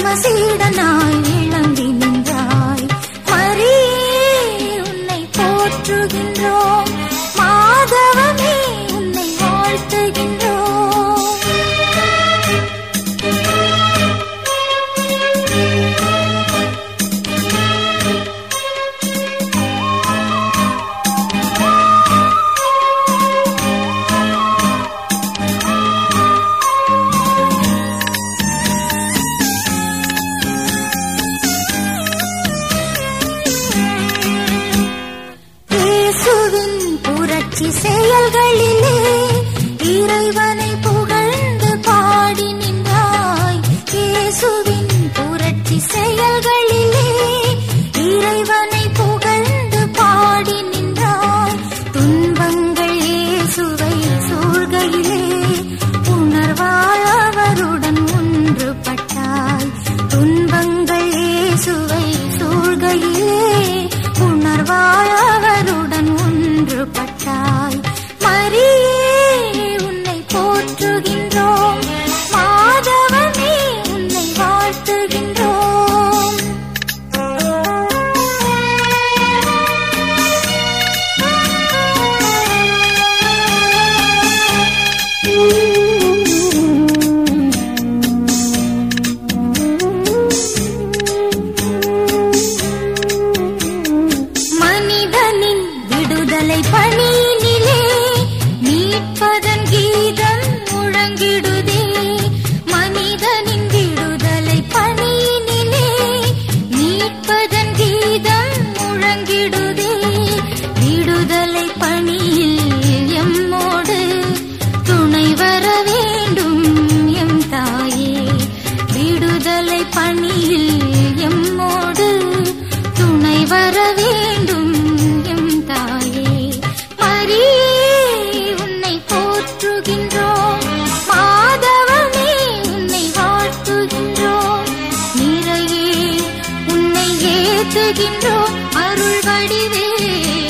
சீடனாய் விளங்கி நின்றாய் மரியே உன்னை போற்றுகின்றோம் மாதவமே உன்னை வாழ்த்துகின்றோம் இயேசுவின் புரட்சி செயல்களிலே இறைவனை புகழ்ந்து பாடி நின்றாய் இயேசுவின் புரட்சி செயல்களிலே இறைவனை புகழ்ந்து பாடி நின்றாய் துன்பங்கள் இயேசுவை சூழ்கையிலே உணர்வால் அவருடன் ஒன்றுபட்டாய் துன்பங்கள் இயேசுவை சூழ்கையிலே உணர்வால் அவருடன் ஒன்றுபட்டாய் மரியே உன்னை போற்றுகின்றோம் மாதவமே உன்னை வாழ்த்துகின்றோம் மனிதனின் விடுதலை பணியினிலே மீட்பதன் கீதம் முழங்கிடுதே மனிதனின் விடுதலை பணியினிலே மீட்பதன் கீதம் முழங்கிடுதே விடுதலை பணியில் எம்மோடு துணை வர வேண்டும் எம் தாயே விடுதலை பணியில் எம்மோடு துணை வர வேண்டும் எம் தாயே மரியே உன்னை போற்றுகின்றோம் மாதவமே உன்னை வாழ்த்துகின்றோம் நிறையே உன்னை ஏத்துகின்றோம் அருள் வடிவே